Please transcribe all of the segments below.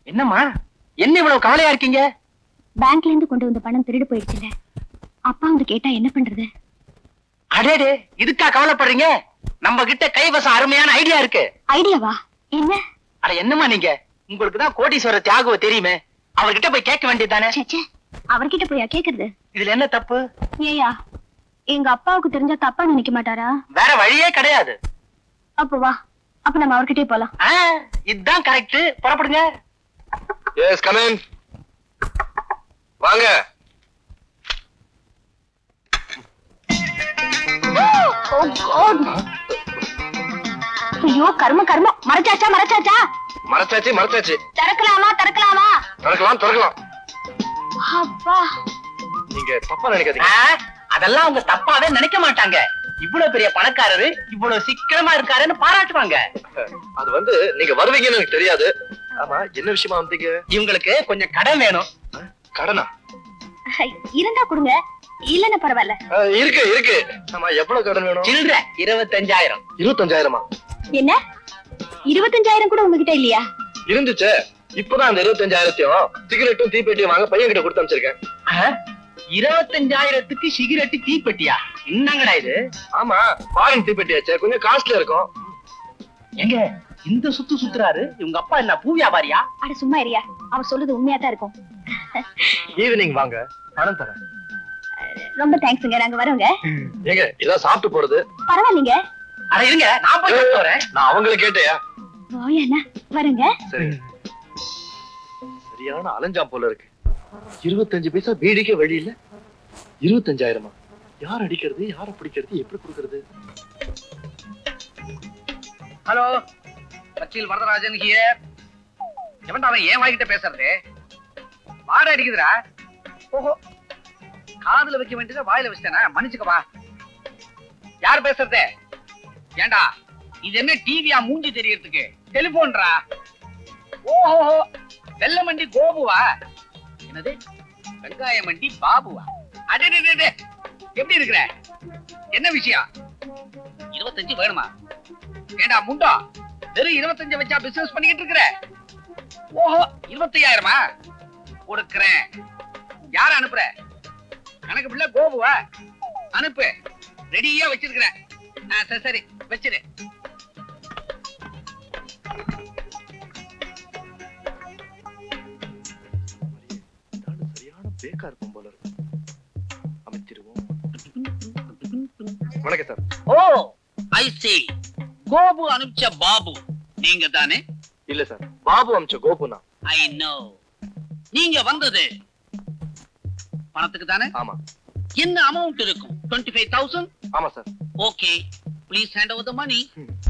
என்னம்மா என்ன இவ்வளவு கவலையா இருக்கீங்க பேங்க்ல இருந்து கொண்டு வந்த பணம் திருடு போயிடுச்சுல அப்பா வந்து கேட்டா என்ன பண்றது அடேடே இதுக்கா கவலைப்படுறீங்க நம்ம கிட்ட கைவசம் அருமையான ஐடியா இருக்கு ஐடியாவா என்ன அட என்னம்மா நீங்க உங்களுக்கு தான் கோடீஸ்வரர் தியாகுவ தெரியுமே அவர்கிட்ட போய் கேட்க வேண்டியதுதானே ச்சே அவர்கிட்ட போயா கேக்குறது இதுல என்ன தப்பு ஏயா எங்க அப்பாவுக்கு தெரிஞ்சா தப்பா நினைக்க மாட்டாரா வேற வழியே கிடையாது அப்ப வா அப்ப நம்ம அவர்கிட்டயே போலாம் ஆ, இதுதான் கரெக்ட் புறப்படுங்க எஸ் கமின் வாங்க ஐயோ கர்ம கர்மம் மறைச்சாச்சா மறைச்சாச்சா மறைச்சாச்சு மறைச்சாச்சு திறக்கலாமா திறக்கலாமா திறக்கலாம் திறக்கலாம் அப்பா நீங்க தப்பா நினைக்காதீங்க ஆ, அதெல்லாம் அவங்க தப்பாவே நினைக்க மாட்டாங்க இவ்வளவு பெரிய பணக்காரரு இவ்வளவு சிக்கனமா இருக்காருன்னு பாராட்டுவாங்க அது வந்து நீங்க வருவீங்கன்னு எனக்கு தெரியாது ஆமா என்ன விஷயமா வந்தீங்க இவங்களுக்கு கொஞ்சம் கடன் வேணும் கடனா ஐ, இருந்தா கொடுங்க இல்லன்னு பரவாயில்ல ஆ, இருக்கு இருக்கு ஆமா எவ்வளவு கடன் வேணும் சில்லற இருபத்தஞ்சாயிரம் இருபத்தஞ்சாயிரமா என்ன இருபத்தஞ்சாயிரம் கூட உங்ககிட்ட இல்லையா இருந்துச்சே இப்பதான் அந்த இருபத்தஞ்சாயிரத்தையும் சிகரெட்டும் தீப்பெட்டியும் வாங்க பையன் கிட்ட கொடுத்து அமைச்சிருக்கேன் ஆ, இருபத்தஞ்சாயிரத்துக்கு சிகரெட்டு தீப்பெட்டியா என்னங்கடா இது ஆமா ஃபாரின் தீப்பெட்டியாச்சே கொஞ்சம் காஸ்ட்லியா இருக்கும் எங்க இந்த சுத்து சுத்துறாரு இவங்க அப்பா என்ன பூ வியாபாரியா அட சும்மா இருயா அவர் சொல்றது உண்மையா தான் இருக்கும் ஈவினிங் வாங்க பணம் தரேன் ரொம்ப தேங்க்ஸுங்க நாங்க வரோங்க ஏங்க இதான் சாப்பிட்டு போறது பரவாயில்லைங்க அட இருங்க நான் போய் கூப்பிட்டு வரேன் நான் அவங்கள கேட்டேயா போயண்ணா வரேங்க சரி சரியான அலைஞ்சாம் போல இருக்கு இருபத்தஞ்சு பைசா பீடிக்கே வழி இல்ல இருபத்தஞ்சாயிரமா யார் அடிக்கிறது யார பிடிக்கிறது எப்படி கொடுக்கறது ஹலோ வக்கீல் வரதராஜன் ஹியர் எவன்டா அவன் ஏன் வாய்கிட்ட பேசுறது வாடை அடிக்குதுடா ஓஹோ காதுல வைக்க வேண்டியதை வாயில வச்சிட்டேனா மன்னிச்சுக்கவா யார் பேசுறது ஏண்டா இது என்ன டிவியா மூஞ்சி தெரியறதுக்கு டெலிபோன்ரா ஓஹோ வெள்ள மண்டி கோபுவா என்னது வெங்காய மண்டி பாபுவா அடே எப்படி இருக்கிற என்ன விஷயம் இருபத்தஞ்சு வேணுமா ஏண்டா முண்டா வெறும் இருபத்தஞ்சு வச்சா பிசினஸ் பண்ணிக்கிட்டு இருக்கிற ஓஹோ இருபத்தையாயிரமா கொடுக்கிறேன் யார அனுப்புற கணக்கு பிள்ளை கோபுவா அனுப்பு ரெடியா வச்சிருக்கிறேன் ஆ, சரி சரி வச்சிரு சரியான பேக்கா இருக்கும் போல இருக்கு அமைச்சிருவோம் வணக்கம் sir oh I see Gopu அனுப்பிச்ச பாபு நீங்க தானே இல்ல சார் பாபு அமிச்ச கோபுனா ஐ நோ நீங்க வந்தது பணத்துக்கு தானே ஆமா என்ன அமௌண்ட் இருக்கும் டுவெண்ட்டி ஃபைவ் தௌசண்ட் ஆமா sir okay please hand over the money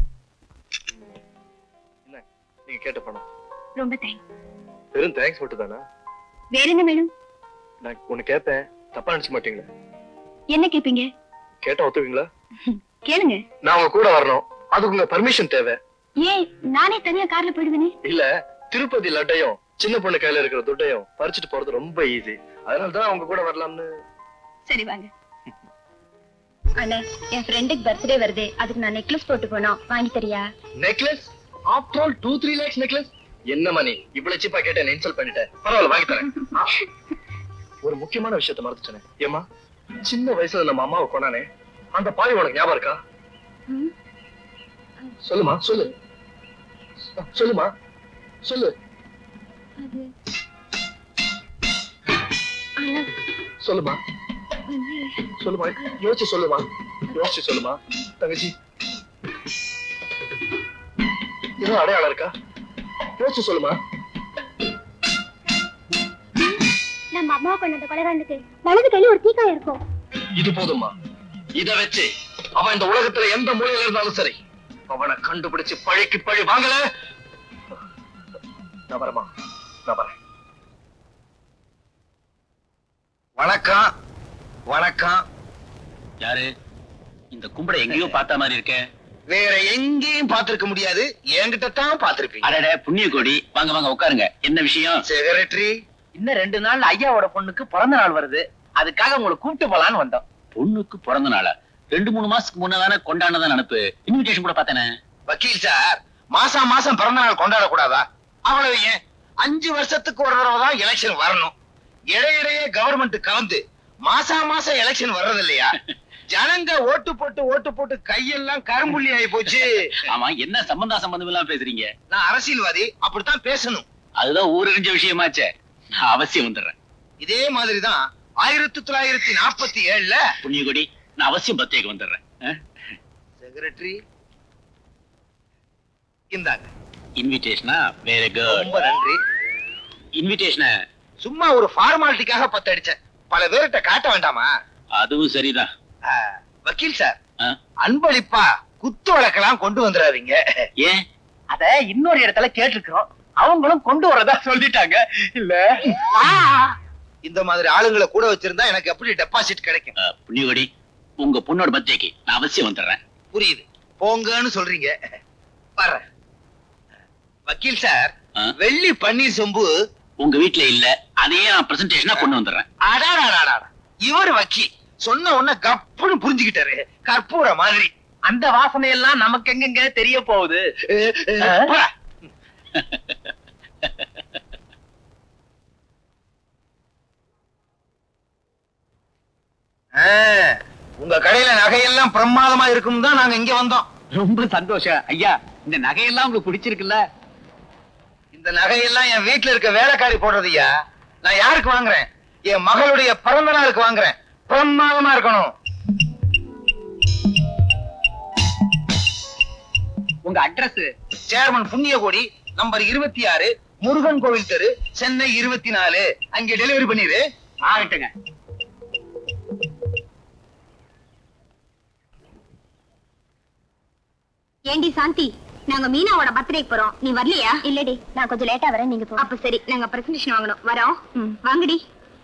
என்ன நீங்க கேட்ட பணம் ரொம்ப தேங்க்ஸ் வெறும் தேங்க்ஸ் மட்டும் தானா வேற என்ன வேணும் நான் ஒண்ணு கேட்பேன் தப்பா நினைச்சு மாட்டீங்களா என்ன கேப்பீங்க கேட்டா ஒத்துவீங்களா கேளுங்க நான் உங்க கூட வரணும் அதுக்கு உங்க பர்மிஷன் தேவை ஏன் நானே தனியா கார்ல போயிடுவேனே இல்ல திருப்பதி லட்டையும் சின்ன பொண்ணு கையில இருக்கிற துட்டையும் பறிச்சுட்டு போறது ரொம்ப ஈஸி அதனால தான் உங்க கூட வரலாம்னு சரி வாங்க அண்ணே என் ஃப்ரெண்டுக்கு பர்த்டே வருது அதுக்கு நான் நெக்லஸ் போட்டு போனோம் வாங்கி தரியா necklace after all two three lakhs necklace என்ன மணி இவ்வளவு சீப்பா கேட்டேன் இன்சல்ட் பண்ணிட்டேன் பரவாயில்ல வாங்கி தரேன் ஆ. ஒரு முக்கியமான விஷயத்த மறந்துட்டேனே ஏமா சின்ன வயசுல நம்ம அம்மாவை கொண்டானே அந்த பாவி உனக்கு ஞாபகம் இருக்கா ம். சொல்லுமா சொல்லு சொல்லுமா சொல்லு அது ஆனா சொல்லுமா வந்து சொல்லுமா யோசிச்சு சொல்லுமா யோசிச்சு சொல்லுமா தங்கச்சி ஏதோ அடையாளம் இருக்கா யோசிச்சு சொல்லுமா நம்ம அம்மா கொண்டு வந்த கொலகாரனுக்கு வலது கையில ஒரு தீக்காயம் இருக்கும் இது போதுமா இத வச்சு அவன் இந்த உலகத்துல எந்த மூலையில இருந்தாலும் சரி அவனை கண்டுபிடிச்சு பழிக்கு பழி வாங்கல நான் வரமா நான் வரேன் வணக்கம் வணக்கம் யாரு இந்த கும்படை எங்கேயோ பார்த்த மாதிரி இருக்கே வேற எங்கேயும் பார்த்திருக்க முடியாது என்கிட்ட தான் பார்த்திருப்பீங்க அடட புண்ணிய கோடி வாங்க வாங்க உட்காருங்க என்ன விஷயம் செக்ரட்டரி இன்னும் ரெண்டு நாள்ல ஐயாவோட பொண்ணுக்கு பிறந்த நாள் வருது அதுக்காக உங்களை கூப்பிட்டு போலான்னு வந்தோம் பொண்ணுக்கு பிறந்த நாளா ரெண்டு மூணு மாசத்துக்கு முன்னதானே கொண்டாடதான் நினப்பு இன்விடேஷன் கூட பார்த்தேனே வக்கீல் சார் மாசம் மாசம் பிறந்த நாள் கொண்டாட கூடாதா அவ்வளவு ஏன் அஞ்சு வருஷத்துக்கு ஒரு தடவை தான் எலெக்ஷன் வரணும் இடையிடையே கவர்மெண்ட் கலந்து மாசா மாசம் எலெக்ஷன் வர்றது இல்லையா ஜனங்க ஓட்டு போட்டு ஓட்டு போட்டு கையெல்லாம் கரும்புள்ளி ஆகி போச்சு ஆமா என்ன சம்பந்தா சம்பந்தம் எல்லாம் பேசுறீங்க நான் அரசியல்வாதி அப்படித்தான் பேசணும் அதுதான் ஊரறிஞ்ச விஷயமாச்சே நான் அவசியம் வந்துடுறேன் இதே மாதிரிதான் ஆயிரத்தி தொள்ளாயிரத்தி நாற்பத்தி ஏழுல புண்ணியகுடி நான் அவசியம் பத்தேக்கு வந்துடுறேன் செக்ரட்டரி இந்தாங்க இன்விடேஷனா வெரி குட் ரொம்ப நன்றி இன்விடேஷனை சும்மா ஒரு ஃபார்மாலிட்டிக்காக பத்தடிச்சேன் பல பேர்கிட்ட காட்ட வேண்டாமா அதுவும் சரிதான் ஆ, வக்கீல் சார் ஆ? அன்பளிப்பா குத்து வழக்கெல்லாம் கொண்டு வந்துடாதீங்க ஏன் அத இன்னொரு இடத்துல கேட்டிருக்கிறோம் அவங்களும் கொண்டு வரதா சொல்லிட்டாங்க இல்ல இந்த மாதிரி ஆளுங்களை கூட வச்சிருந்தா எனக்கு எப்படி டெபாசிட் கிடைக்கும் அஹ், புண்ணியகுடி உங்க பொண்ணோட பர்த்டேக்கு நான் அவசியம் வந்துடுறேன் புரியுது போங்கன்னு சொல்றீங்க வர்றேன் வக்கீல் சார் ஆ? வெள்ளி பன்னீர் சொம்பு உங்க வீட்ல இல்ல அதையே நான் பிரசன்டேஷனா கொண்டு வந்துடுறேன் அடாடாடாடா இவர் வக்கீல் சொன்ன உடனே கப்புன்னு புரிஞ்சுக்கிட்டாரு கற்பூர மாதிரி அந்த வாசனை எல்லாம் நமக்கு எங்கெங்க தெரிய போகுது போடா. ஆ, உங்க கடையில நகையெல்லாம் பிரமாதமா இருக்கும் தான் நாங்க இங்க வந்தோம் ரொம்ப சந்தோஷம் ஐயா இந்த நகையெல்லாம் உங்களுக்கு பிடிச்சிருக்குல்ல இந்த நகையெல்லாம் என் வீட்டுல இருக்க வேலைக்காரி போடுறதுயா நான் யாருக்கு வாங்குறேன் என் மகளுடைய பிறந்த நாளுக்கு வாங்குறேன் பிரமாதமா இருக்கணும் உங்க அட்ரஸ் சேர்மன் புண்ணியகோடி நம்பர் இருபத்தி ஆறு முருகன் கோவில் தெரு சென்னை இருபத்தி நாலு அங்க டெலிவரி பண்ணிரு ஆகட்டுங்க ஏண்டி சாந்தி நாங்க மீனாவோட பர்த்டேக்கு போறோம் நீ வரலையா இல்லடி நான் கொஞ்சம் லேட்டா வரேன் நீங்க போ அப்ப சரி நாங்க பிரசன்டேஷன் வாங்கணும் வரோம் வாங்கடி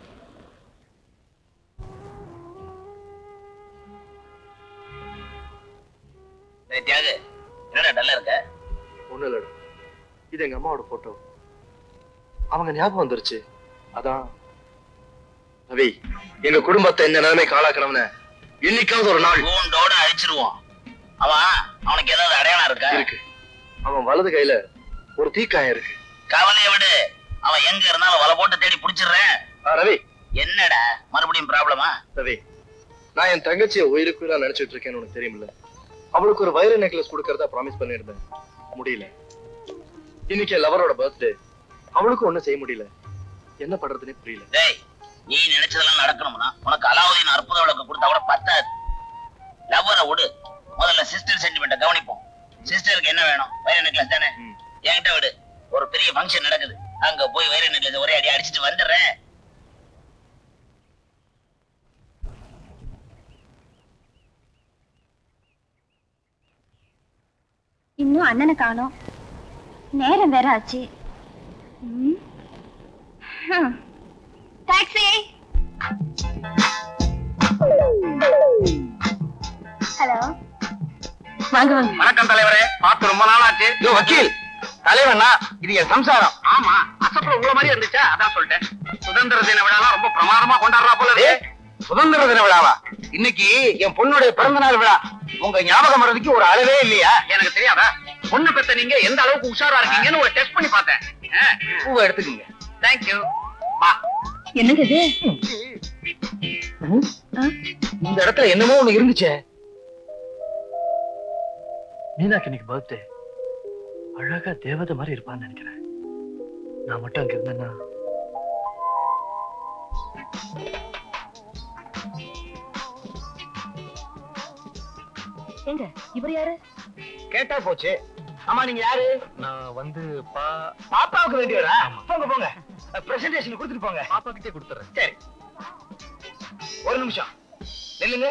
தியாகு என்னடா டல்லா இருக்க ஒண்ணு இல்லடா இது எங்க அம்மாவோட போட்டோ அவங்க ஞாபகம் வந்துருச்சு அதான் ரவி எங்க குடும்பத்தை இந்த நிலைமைக்கு ஆளாக்குறவன என்னைக்காவது ஒரு நாள் கூண்டோட அழிச்சிருவோம் அவன் அவனுக்கு ஏதாவது அடையாளம் இருக்கா இருக்கு அவன் வலது கையில ஒரு தீக்காயம் இருக்கு கவலையை விடு அவன் எங்க இருந்தாலும் வலை போட்டு தேடி புடிச்சிடுறேன் ஆ, ரவி என்னடா மறுபடியும் ப்ராப்ளமா ரவி நான் என் தங்கச்சியை உயிருக்குறா நினைச்சிட்டு இருக்கேன்னு உனக்கு தெரியுமில்ல அவளுக்கு ஒரு வைர நெக்லஸ் கொடுக்கறதா ப்ராமிஸ் பண்ணிருந்தேன் முடியல இன்னைக்கு என் லவரோட பர்த்டே அவளுக்கும் ஒண்ணும் செய்ய முடியல என்ன பண்றதுன்னே புரியல டேய் நீ நினைச்சதெல்லாம் நடக்கணும்னா உனக்கு அலாவுதீன் அற்புத விளக்கு கொடுத்தா கூட பத்தாது லவ்வரை விடு முதல்ல சிஸ்டர் சென்டிமெண்ட்டை கவனிப்போம் சிஸ்டருக்கு என்ன வேணும் வைர நெக்லஸ் தானே ம். என்கிட்ட விடு ஒரு பெரிய ஃபங்க்ஷன் நடக்குது அங்க போய் வைர நெக்லஸ் ஒரே அடி அடிச்சிட்டு வந்துடுறேன் இன்னும் அண்ணனை காணோம் நேரம் வேற ஆச்சு டாக்ஸி ஹலோ வாங்க வாங்க வணக்கம் தலைவரே பார்த்து ரொம்ப நாள் ஆச்சு யோ வக்கீல் தலைவனா இது என் சம்சாரம் ஆமா அசப்புல உங்கள மாதிரி இருந்துச்சா அதான் சொல்லிட்டேன் சுதந்திர தின விழாலாம் ரொம்ப பிரமாதமா கொண்டாடுறா போல ஏ, இருக்கு சுதந்திர தின விழாவா இன்னைக்கு என் பொண்ணுடைய பிறந்த நாள் விழா உங்க ஞாபகம் வர்றதுக்கு ஒரு அளவே இல்லையா எனக்கு தெரியாதா பொண்ணு பெத்த நீங்க எந்த அளவுக்கு உஷாரா இருக்கீங்கன்னு ஒரு டெஸ்ட் பண்ணி பார்த்தேன் பூவை எடுத்துக்கங்க தேங்க்யூ வா என்னது இது இந்த இடத்துல என்னமோ ஒண்ணு இருந்துச்சே மீனாக்கு இன்னைக்கு பர்த்டே அழகா தேவதை மாதிரி இருப்பான்னு நினைக்கிறேன் நான் மட்டும் அங்க இருந்தேன்னா எங்க இவர் யாரு கேட்டா போச்சு ஆமா நீங்க யாரு நான் வந்து பா பாப்பாவுக்கு வேண்டியவரா போங்க போங்க பிரசன்டேஷன் கொடுத்துட்டு போங்க பாப்பா கிட்டே கொடுத்துறேன் சரி ஒரு நிமிஷம் நில்லுங்க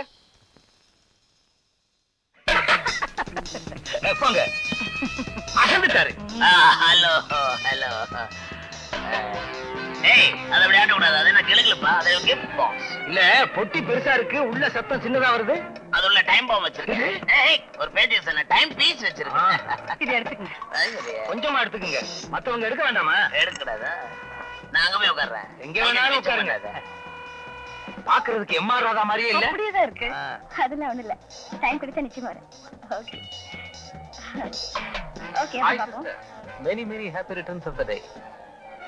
அஹ், போங்க அசந்துட்டாரு ஹலோ ஹலோ ஏய் அதை விளையாட கூடாது அது என்ன கிளுகிளுப்பா அது கிஃப்ட் பாக்ஸ் இல்ல பொட்டி பெருசா இருக்கு உள்ள சத்தம் சின்னதா வருது அது உள்ள டைம் பாம் வச்சிருக்கேன் ஏய் ஒரு பேஜ் சொன்ன டைம் பீஸ் வச்சிருக்கேன் இது எடுத்துக்கங்க அது சரியா? கொஞ்சமா எடுத்துக்கங்க மத்தவங்க எடுக்க வேண்டாமா எடுக்கக்கூடாதா நான் அங்க போய் உட்கார்றேன் எங்க வேணாலும் உட்காருங்க. பாக்குறதுக்கு எம்ஆர் ராதா மாதிரியே இல்ல அப்படியேதான் இருக்கு ஆ. அதெல்லாம் ஒண்ணு இல்ல டைம் கொடுத்தா நிச்சயமா வரேன் ஓகே ஓகே பாப்போம் many many happy returns of the day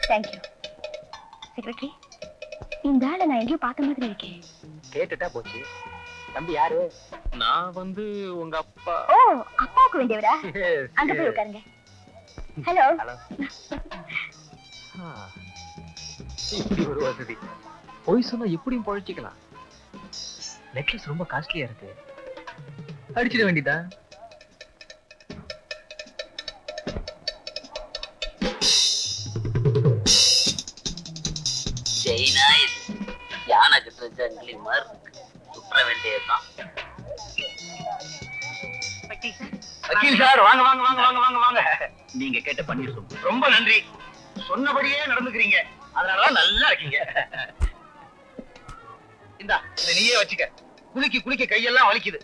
thank you secretary இந்த ஆளை நான் எங்கேயோ பார்த்த மாதிரி இருக்கேன் கேட்டுட்டா போச்சு தம்பி யாரு நான் வந்து உங்க அப்பா ஓ அப்பாவுக்கு வேண்டியவரா அங்க போய் உட்காருங்க ஹலோ ஹலோ இப்படி ஒரு வசதி பொய் சொன்னா எப்படியும் பழச்சிக்கலாம் நெக்லஸ் ரொம்ப காஸ்ட்லியா இருக்கு அடிச்சிட வேண்டியதா செயினா இது யானை கட்டுற ஜங்கிலி மாதிரி இருக்கு சுற்ற வேண்டியதுதான் வக்கீல் சார் வாங்க வாங்க வாங்க வாங்க வாங்க வாங்க நீங்க கேட்ட பன்னீர் சொல்லுங்க ரொம்ப நன்றி சொன்னபடியே நடந்துக்கிறீங்க அதனாலதான் நல்லா இருக்கீங்க இந்தா இதை நீயே வச்சுக்க குளிக்க குளிக்க கையெல்லாம் வலிக்குது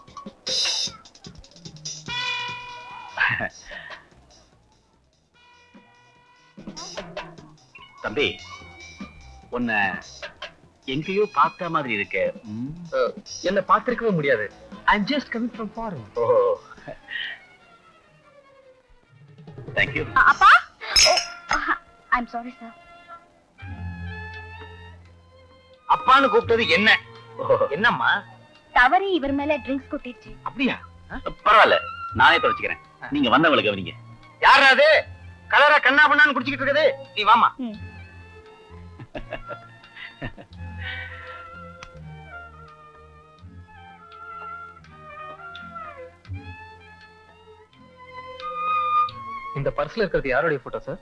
தம்பி உன்னை எங்கேயோ பார்த்த மாதிரி இருக்கு என்ன பார்த்திருக்கவே முடியாது I am just coming from foreign oh thank you அப்பா ஐம் சாரி சார் அப்பான்னு கூப்பிட்டது என்ன என்னம்மா தவறி இவர் மேல ட்ரிங்க்ஸ் கொட்டிடுச்சு அப்படியா பரவாயில்ல நானே தொலைச்சுக்கிறேன் நீங்க வந்தவங்களை கவனிங்க யாரா அது கலரா கண்ணா பண்ணான்னு குடிச்சுக்கிட்டு இருக்குது நீ வாமா ம். இந்த பர்ஸ்ல இருக்கிறது யாருடைய போட்டோ சார்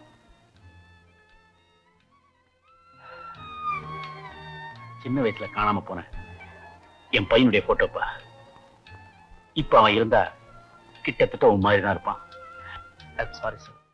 சின்ன வயசுல காணாம போனேன் என் பையனுடைய போட்டோப்பா இப்ப அவன் இருந்தா கிட்டத்தட்ட உன் மாதிரி தான் இருப்பான் சாரி சார்